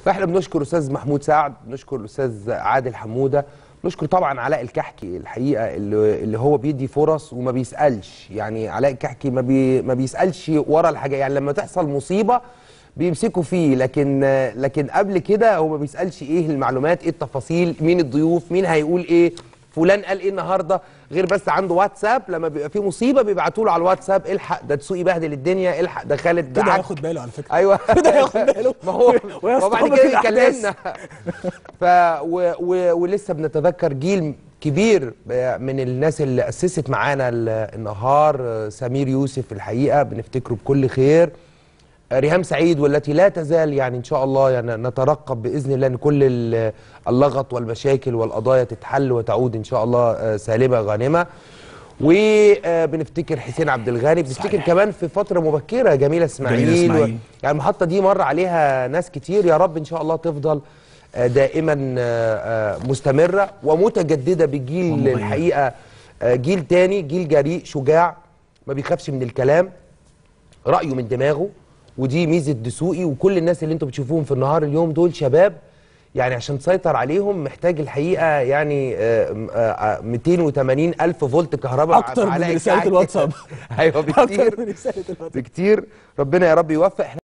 فاحنا بنشكر استاذ محمود سعد بنشكر الاستاذ عادل حموده بنشكر طبعا علاء الكحكي الحقيقه اللي, اللي هو بيدي فرص وما بيسالش يعني علاء الكحكي ما, بي ما بيسالش ورا الحاجه يعني لما تحصل مصيبه بيمسكوا فيه لكن لكن قبل كده هو ما بيسالش ايه المعلومات ايه التفاصيل مين الضيوف مين هيقول ايه فلان قال ايه النهارده غير بس عنده واتساب لما بيبقى في مصيبه بيبعتوا له على الواتساب الحق ده دسوقي بهدل الدنيا الحق ده خالد ده كده عك. هياخد باله على فكره ايوه كده هياخد باله ما هو ما هو بعد كده ويستوعب الأحداث. يكلمنا ف و و ولسه بنتذكر جيل كبير من الناس اللي اسست معانا ال- النهار سمير يوسف الحقيقه بنفتكره بكل خير ريهام سعيد والتي لا تزال يعني ان شاء الله يعني نترقب باذن الله ان كل ال- اللغط والمشاكل والقضايا تتحل وتعود ان شاء الله آه، سالمه غانمه وبنفتكر حسين عبد الغني بنفتكر صحيح. كمان في فتره مبكره جميله اسماعيل, جميلة إسماعيل. و... يعني المحطه دي مر عليها ناس كتير يا رب ان شاء الله تفضل آه، دائما آه، آه، مستمره ومتجدده بجيل ومغيرة. الحقيقه آه، جيل تاني جيل جريء شجاع ما بيخافش من الكلام رايه من دماغه ودي ميزه دسوقي وكل الناس اللي انتم بتشوفوهم في النهار اليوم دول شباب يعني عشان تسيطر عليهم محتاج الحقيقه يعني آه، آه، آه، 280 الف فولت كهرباء اكتر على من رساله الكعك. الواتساب ايوه اكتر بكتير من رساله الواتساب بكتير ربنا يا رب يوفق